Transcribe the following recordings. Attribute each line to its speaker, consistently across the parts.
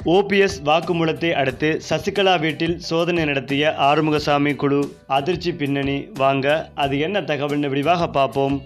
Speaker 1: OPS வாக்குமூலத்தை அடுத்து சசிகலா வீட்டில் சோதனை நடத்திய ஆறுமுகசாமி குழு அதிர்ச்சி பின்னணி வாங்க அது என்ன தகவல்னு விரிவாக பார்ப்போம்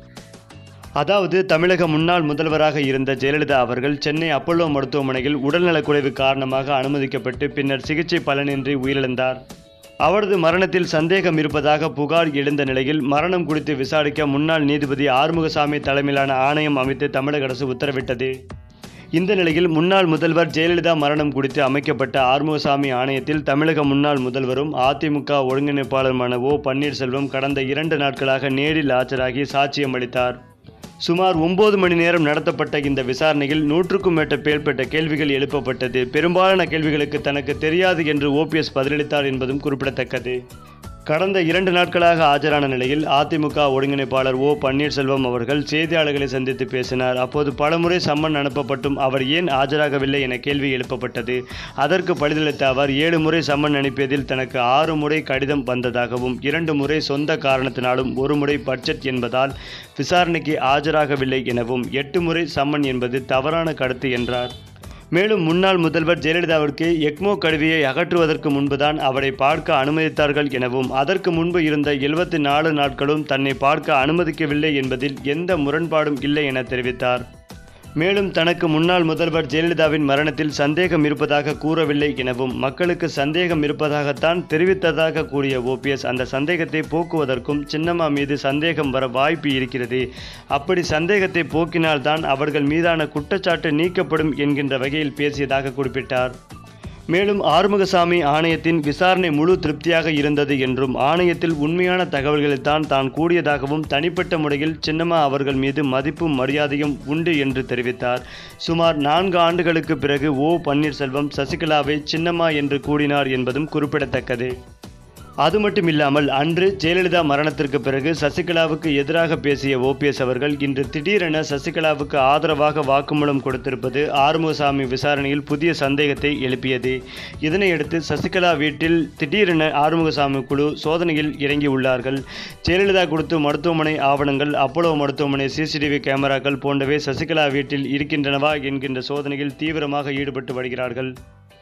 Speaker 1: அதாவது தமிழக முன்னாள் முதல்வராக இருந்த ஜெயலலிதா அவர்கள் சென்னை அப்பல்லோ மருத்துவமனையில் உடல்நலக்குறைவு காரணமாக அனுமதிக்கப்பட்டு பின்னர் சிகிச்சை பலனின்றி உயிரிழந்தார் அவரது மரணத்தில் சந்தேகம் இருப்பதாக புகார் எழுந்த நிலையில் மரணம் குறித்து விசாரிக்க முன்னாள் நீதிபதி ஆறுமுகசாமி தலைமையிலான ஆணையம் அமைத்து தமிழக அரசு உத்தரவிட்டது இந்த நிலையில் முன்னாள் முதல்வர் ஜெயலலிதா மரணம் குறித்து அமைக்கப்பட்ட ஆறுமுகசாமி ஆணையத்தில் தமிழக முன்னாள் முதல்வரும் அதிமுக ஒருங்கிணைப்பாளருமான ஓ பன்னீர்செல்வம் கடந்த இரண்டு நாட்களாக நேரில் ஆஜராகி சாட்சியம் அளித்தார் சுமார் ஒன்பது மணி நேரம் நடத்தப்பட்ட இந்த விசாரணையில் நூற்றுக்கும் மேட்ட பேர்பட்ட கேள்விகள் எழுப்பப்பட்டது பெரும்பாலான கேள்விகளுக்கு தனக்கு தெரியாது என்று ஓபிஎஸ் பதிலளித்தார் என்பதும் குறிப்பிடத்தக்கது கடந்த இரண்டு நாட்களாக ஆஜரான நிலையில் அதிமுக ஒருங்கிணைப்பாளர் ஓ பன்னீர்செல்வம் அவர்கள் செய்தியாளர்களை சந்தித்து பேசினார் அப்போது பலமுறை சம்மன் அனுப்பப்பட்டும் அவர் ஏன் ஆஜராகவில்லை என கேள்வி எழுப்பப்பட்டது அதற்கு பதிலளித்த அவர் ஏழு முறை சம்மன் அனுப்பியதில் தனக்கு ஆறு முறை கடிதம் வந்ததாகவும் இரண்டு முறை சொந்த காரணத்தினாலும் ஒரு முறை பட்ஜெட் என்பதால் விசாரணைக்கு ஆஜராகவில்லை எனவும் எட்டு முறை சம்மன் என்பது தவறான கருத்து என்றார் மேலும் முன்னாள் முதல்வர் ஜெயலலிதாவிற்கு எக்மோ கருவியை அகற்றுவதற்கு முன்புதான் அவரை பார்க்க அனுமதித்தார்கள் எனவும் அதற்கு முன்பு இருந்த எழுபத்தி நாலு நாட்களும் தன்னை பார்க்க அனுமதிக்கவில்லை என்பதில் எந்த முரண்பாடும் இல்லை என தெரிவித்தார் மேலும் தனக்கு முன்னாள் முதல்வர் ஜெயலலிதாவின் மரணத்தில் சந்தேகம் இருப்பதாக கூறவில்லை எனவும் மக்களுக்கு சந்தேகம் இருப்பதாகத்தான் தெரிவித்ததாக கூறிய ஓபிஎஸ் அந்த சந்தேகத்தை போக்குவதற்கும் சின்னம்மா மீது சந்தேகம் வர வாய்ப்பு இருக்கிறது அப்படி சந்தேகத்தை போக்கினால்தான் அவர்கள் மீதான குற்றச்சாட்டு நீக்கப்படும் என்கின்ற வகையில் பேசியதாக குறிப்பிட்டார் மேலும் ஆறுமுகசாமி ஆணையத்தின் விசாரணை முழு திருப்தியாக இருந்தது என்றும் ஆணையத்தில் உண்மையான தகவல்களைத்தான் தான் கூடியதாகவும் தனிப்பட்ட முறையில் சின்னம்மா அவர்கள் மீது மதிப்பும் மரியாதையும் உண்டு என்று தெரிவித்தார் சுமார் நான்கு ஆண்டுகளுக்கு பிறகு ஓ பன்னீர்செல்வம் சசிகலாவை சின்னம்மா என்று கூறினார் என்பதும் குறிப்பிடத்தக்கது அது மட்டுமில்லாமல் அன்று ஜெயலலிதா மரணத்திற்கு பிறகு சசிகலாவுக்கு எதிராக பேசிய ஓபிஎஸ் அவர்கள் இன்று திடீரென சசிகலாவுக்கு ஆதரவாக வாக்குமூலம் கொடுத்திருப்பது ஆறுமுகசாமி விசாரணையில் புதிய சந்தேகத்தை எழுப்பியது இதனையடுத்து சசிகலா வீட்டில் திடீரென ஆறுமுகசாமி குழு சோதனையில் இறங்கியுள்ளார்கள் ஜெயலலிதா கொடுத்த மருத்துவமனை ஆவணங்கள் அப்போலோ மருத்துவமனை சிசிடிவி கேமராக்கள் போன்றவை சசிகலா வீட்டில் இருக்கின்றனவா என்கின்ற சோதனையில் தீவிரமாக ஈடுபட்டு வருகிறார்கள்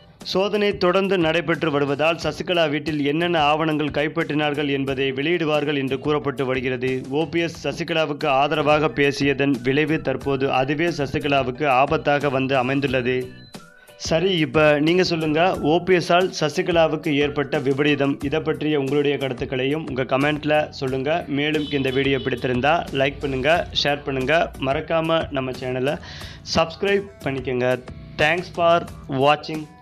Speaker 1: சோதனை தொடர்ந்து நடைபெற்று வருவதால் சசிகலா வீட்டில் என்னென்ன ஆவணங்கள் கைப்பற்றினார்கள் என்பதை வெளியிடுவார்கள் என்று கூறப்பட்டு வருகிறது ஓபிஎஸ் சசிகலாவுக்கு ஆதரவாக பேசியதன் விளைவு தற்போது அதுவே சசிகலாவுக்கு ஆபத்தாக வந்து அமைந்துள்ளது சரி இப்போ நீங்கள் சொல்லுங்கள் ஓபிஎஸ்ஸால் சசிகலாவுக்கு ஏற்பட்ட விபரீதம் இதை பற்றிய உங்களுடைய கருத்துக்களையும் உங்கள் கமெண்ட்டில் சொல்லுங்கள் மேலும் இந்த வீடியோ பிடித்திருந்தா லைக் பண்ணுங்கள் ஷேர் பண்ணுங்கள் மறக்காமல் நம்ம சேனலை சப்ஸ்கிரைப் பண்ணிக்கோங்க தேங்க்ஸ் ஃபார் வாட்சிங்